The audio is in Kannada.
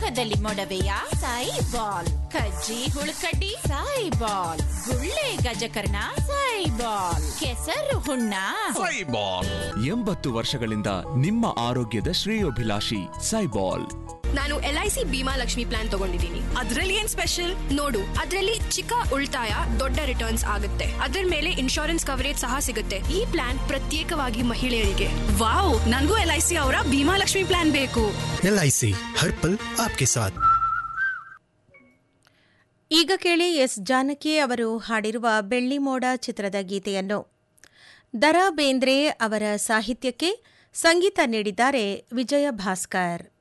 ಮುಖದಲ್ಲಿ ಮೊಡವೆಯ ಸಾಯಿ ಬಾಲ್ ಕಜ್ಜಿ ಹುಳುಕಡ್ಡಿ ಸಾಯಿ ಬಾಲ್ ಗುಳ್ಳೆ ಗಜಕರ್ಣ ಸಾಯಿ ಬಾಲ್ ಕೆಸರು ಹುಣ್ಣ ಸೈಬಾಲ್ ಎಂಬತ್ತು ವರ್ಷಗಳಿಂದ ನಿಮ್ಮ ಆರೋಗ್ಯದ ಶ್ರೇಯೋಭಿಲಾಷಿ ಸೈಬಾಲ್ ನಾನು L I C Bhima Lakshmi plan ತಗೊಂಡಿದ್ದೀನಿ ಅದ್ರಲ್ಲಿ ಏನ್ ಸ್ಪೆಷಲ್ ನೋಡು ಅದರಲ್ಲಿ ಚಿಕ್ಕ ಉಳಿತಾಯ ದೊಡ್ಡ ರಿಟರ್ನ್ಸ್ ಆಗುತ್ತೆ ಅದರ ಮೇಲೆ ಇನ್ಶೂರೆನ್ಸ್ ಕವರೇಜ್ ಸಹ ಸಿಗುತ್ತೆ ಈ ಪ್ಲಾನ್ ಪ್ರತ್ಯೇಕವಾಗಿ ಮಹಿಳೆಯರಿಗೆ ವಾವ್ ನನ್ಗೂ ಎಲ್ ಐ ಸಿ ಅವರ ಭೀಮಾ ಲಕ್ಷ್ಮಿ ಪ್ಲಾನ್ ಬೇಕು एल आई सी हर पल आपके साथ ಈಗ ಕೇಳಿ ಎಸ್ ಜಾನಕಿ ಅವರು ಹಾಡಿರುವ ಬೆಳ್ಳಿಮೋಡ ಚಿತ್ರದ ಗೀತೆಯನ್ನು ದರಾ ಬೇಂದ್ರೆ ಅವರ ಸಾಹಿತ್ಯಕ್ಕೆ ಸಂಗೀತ ನೀಡಿದ್ದಾರೆ ವಿಜಯ ಭಾಸ್ಕರ್